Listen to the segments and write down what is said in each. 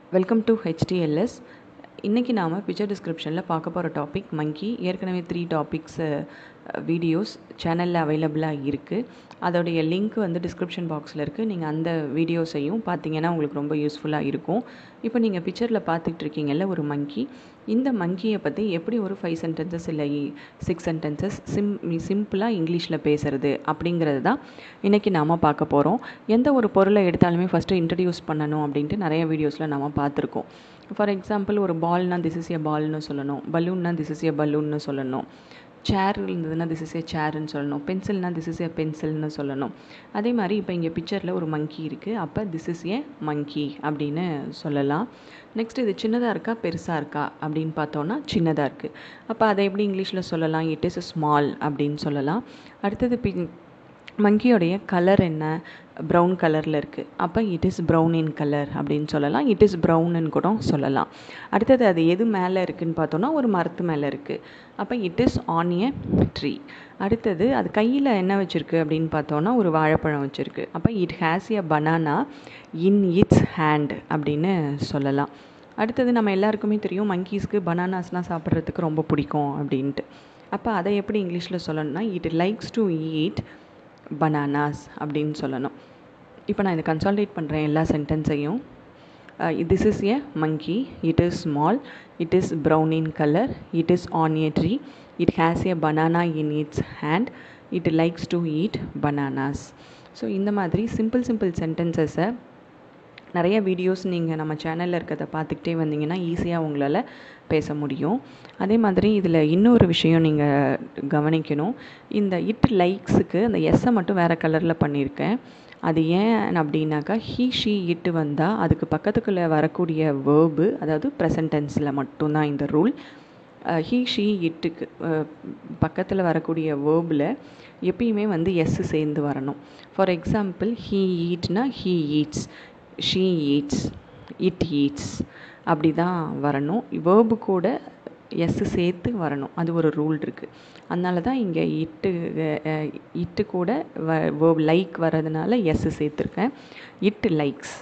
welcome to ஹெச்டிஎல்எஸ் இன்றைக்கி நாம் picture டிஸ்கிரிப்ஷனில் பார்க்க போகிற டாபிக் மங்கி ஏற்கனவே த்ரீ டாபிக்ஸு வீடியோஸ் சேனலில் அவைலபிளாக இருக்குது அதோடைய லிங்க் வந்து டிஸ்கிரிப்ஷன் பாக்ஸில் இருக்குது நீங்கள் அந்த வீடியோஸையும் பார்த்தீங்கன்னா உங்களுக்கு ரொம்ப யூஸ்ஃபுல்லாக இருக்கும் இப்போ நீங்கள் பிக்சரில் பார்த்துட்டு இருக்கீங்கல்ல ஒரு மங்கி இந்த மங்கியை பற்றி எப்படி ஒரு ஃபைவ் சென்டென்சஸ் இல்லை சிக்ஸ் சென்டென்சஸ் சிம் சிம்பிளாக இங்கிலீஷில் பேசுகிறது அப்படிங்கிறது தான் இன்றைக்கி நாம் பார்க்க போகிறோம் எந்த ஒரு பொருளை எடுத்தாலுமே ஃபஸ்ட்டு இன்ட்ரடியூஸ் பண்ணணும் அப்படின்ட்டு நிறைய வீடியோஸில் நாம் பார்த்துருக்கோம் ஃபார் எக்ஸாம்பிள் ஒரு பால்னால் திஸ் இஸ் ஏ பால்னு சொல்லணும் பலூன்னா திஸ் இஸ் ஏ பலூன்னு சொல்லணும் சேர் இருந்ததுன்னா திஸ் இஸ் ஏ சேர்ன்னு சொல்லணும் பென்சில்னா திஸ் இஸ் ஏ பென்சில்னு சொல்லணும் அதே மாதிரி இப்போ இங்கே பிக்சரில் ஒரு மங்கி இருக்குது அப்போ திஸ் இஸ் ஏ மங்கி அப்படின்னு சொல்லலாம் நெக்ஸ்ட் இது சின்னதாக இருக்கா பெருசாக இருக்கா அப்படின்னு பார்த்தோன்னா சின்னதாக இருக்குது அப்போ அதை எப்படி இங்கிலீஷில் சொல்லலாம் இட் இஸ் ஸ்மால் அப்படின்னு சொல்லலாம் அடுத்தது பி மங்கியோடைய கலர் என்ன ப்ரௌன் கலரில் இருக்குது அப்போ it is brown in colour அப்படின்னு சொல்லலாம் இட் இஸ் ப்ரௌன்னு கூட சொல்லலாம் அடுத்தது அது எது மேலே இருக்குதுன்னு பார்த்தோன்னா ஒரு மரத்து மேலே இருக்குது அப்போ it is on a tree அடுத்தது அது கையில் என்ன வச்சுருக்கு அப்படின்னு பார்த்தோன்னா ஒரு வாழைப்பழம் வச்சுருக்கு அப்போ it has a banana in its hand அப்படின்னு சொல்லலாம் அடுத்தது நம்ம எல்லாருக்குமே தெரியும் மங்கீஸ்க்கு பனானாஸ்லாம் சாப்பிட்றதுக்கு ரொம்ப பிடிக்கும் அப்படின்ட்டு அப்போ அதை எப்படி இங்கிலீஷில் சொல்லணும்னா it likes to eat bananas அப்படின்னு சொல்லணும் இப்போ நான் இதை கன்சால்டேட் பண்ணுறேன் எல்லா சென்டென்ஸையும் this is a monkey it is small it is brown in colour it is on a tree it has a banana in its hand it likes to eat bananas so இந்த மாதிரி simple simple சென்டென்சஸை நிறைய videos நீங்கள் நம்ம சேனலில் இருக்கிறத பார்த்துக்கிட்டே வந்தீங்கன்னா ஈஸியாக உங்களால் பேச முடியும் அதே மாதிரி இதில் இன்னொரு விஷயம் நீங்கள் கவனிக்கணும் இந்த இட் லைக்ஸுக்கு அந்த எஸ்ஸை மட்டும் வேறு கலரில் பண்ணியிருக்கேன் அது ஏன் அப்படின்னாக்கா ஹீ ஷீ இட்டு வந்தால் அதுக்கு பக்கத்துக்குள்ளே வரக்கூடிய வேர்பு அதாவது ப்ரெசன்ட் டென்ஸில் மட்டும்தான் இந்த ரூல் ஹீ ஷீ இட்டுக்கு பக்கத்தில் வரக்கூடிய வேர்பில் எப்பயுமே வந்து எஸ் சேர்ந்து வரணும் ஃபார் எக்ஸாம்பிள் ஹீ ஈட்னா he eats she eats it eats அப்படி தான் வரணும் வேர்பு கூட எஸ் சேர்த்து வரணும் அது ஒரு ரூல் இருக்குது அதனால தான் இங்கே இட்டு இட்டு கூட வ வேர்ப் லைக் வர்றதுனால எஸ் சேர்த்துருக்கேன் இட் லைக்ஸ்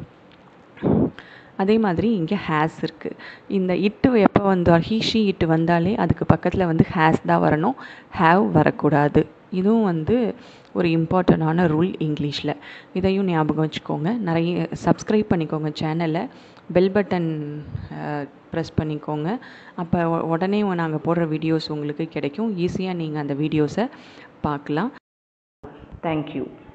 அதே மாதிரி இங்கே ஹேஸ் இருக்குது இந்த இட்டு எப்போ வந்தால் ஹீ ஷீ இட்டு வந்தாலே அதுக்கு பக்கத்தில் வந்து ஹேஸ் தான் வரணும் ஹேவ் வரக்கூடாது இதுவும் வந்து ஒரு இம்பார்ட்டண்டான ரூல் இங்கிலீஷில் இதையும் ஞாபகம் வச்சுக்கோங்க நிறைய சப்ஸ்கிரைப் பண்ணிக்கோங்க சேனலை பெல் பட்டன் ப்ரெஸ் பண்ணிக்கோங்க அப்போ உடனே நாங்கள் போடுற வீடியோஸ் உங்களுக்கு கிடைக்கும் ஈஸியாக நீங்கள் அந்த வீடியோஸை பார்க்கலாம் தேங்க்யூ